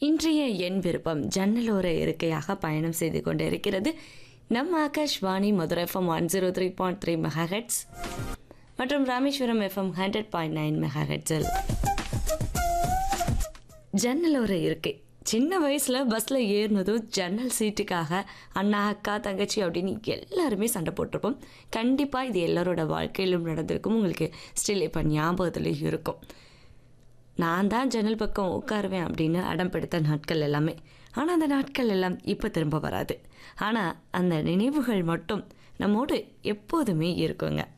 இன்றைய என் விருப்பம் ஜன்னலோர இருக்கையாக பயணம் செய்து கொண்டிருக்கிறது நம்ம Akashvani Madurai FM one zero three point three megahertz மற்றும் Rameswaram FM hundred point nine மெகாஹெட்ஸில் ஜன்னலோர இருக்கை சின்ன வயசில் பஸ்ஸில் ஏறினதும் ஜன்னல் சீட்டுக்காக அண்ணா அக்கா தங்கச்சி அப்படின்னு எல்லாருமே சண்டை போட்டிருப்போம் கண்டிப்பாக இது எல்லாரோட வாழ்க்கையிலும் நடந்திருக்கும் உங்களுக்கு ஸ்டில் இப்போ ஞாபகத்தில் இருக்கும் நான் தான் ஜன்னல் பக்கம் உட்காருவேன் அப்படின்னு அடம் பிடித்த நாட்கள் எல்லாமே ஆனால் அந்த நாட்கள் எல்லாம் இப்போ திரும்ப வராது ஆனால் அந்த நினைவுகள் மட்டும் நம்மோடு எப்போதுமே இருக்குங்க